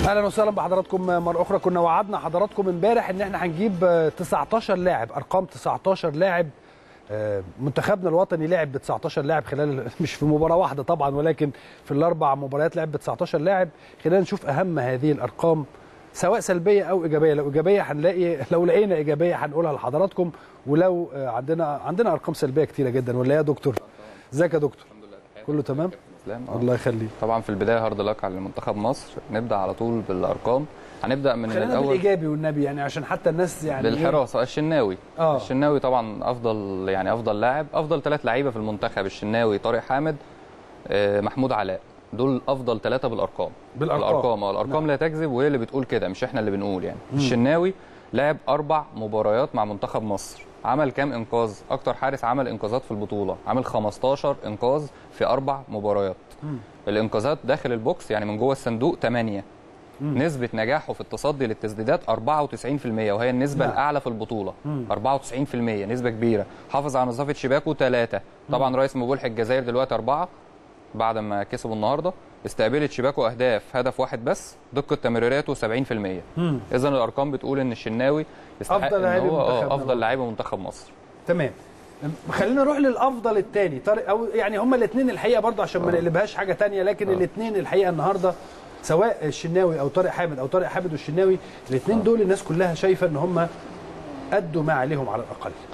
اهلا وسهلا بحضراتكم مره اخرى كنا وعدنا حضراتكم امبارح ان احنا هنجيب 19 لاعب ارقام 19 لاعب منتخبنا الوطني لعب ب 19 لاعب خلال مش في مباراه واحده طبعا ولكن في الاربع مباريات لعب ب 19 لاعب خلينا نشوف اهم هذه الارقام سواء سلبيه او ايجابيه لو ايجابيه هنلاقي لو لقينا ايجابيه هنقولها لحضراتكم ولو عندنا عندنا ارقام سلبيه كتيره جدا ولا يا دكتور ازيك يا دكتور كله تمام الله يخليك طبعا في البدايه هارد لك على منتخب مصر نبدا على طول بالارقام هنبدا من خلينا الاول بالايجابي والنبي يعني عشان حتى الناس يعني بالحراسه الشناوي آه. الشناوي طبعا افضل يعني افضل لاعب افضل ثلاث لعيبه في المنتخب الشناوي طارق حامد آه، محمود علاء دول افضل ثلاثه بالارقام بالأرقام. الارقام اه الارقام لا تكذب وهي اللي بتقول كده مش احنا اللي بنقول يعني الشناوي لعب اربع مباريات مع منتخب مصر عمل كام انقاذ اكتر حارس عمل انقاذات في البطوله عمل 15 انقاذ في اربع مباريات الانقاذات داخل البوكس يعني من جوه الصندوق 8 نسبة نجاحه في التصدي للتسديدات 94% وهي النسبة نعم. الأعلى في البطولة 94% نسبة كبيرة حافظ على نظافة شباكه 3 طبعا رئيس مبولح الجزائر دلوقتي 4 بعد ما كسبوا النهارده استقبلت شباكه اهداف هدف واحد بس دقه تمريراته 70% اذا الارقام بتقول ان الشناوي يستحق أفضل ان لاعبي هو منتخبنا اه افضل لعيبه منتخب مصر تمام خلينا نروح للافضل الثاني طارق او يعني هما الاثنين الحقيقه برضه عشان ما نقلبهاش حاجه ثانيه لكن الاثنين الحقيقه النهارده سواء الشناوي او طارق حامد او طارق حامد والشناوي الاثنين دول الناس كلها شايفه ان هم ادوا ما عليهم على الاقل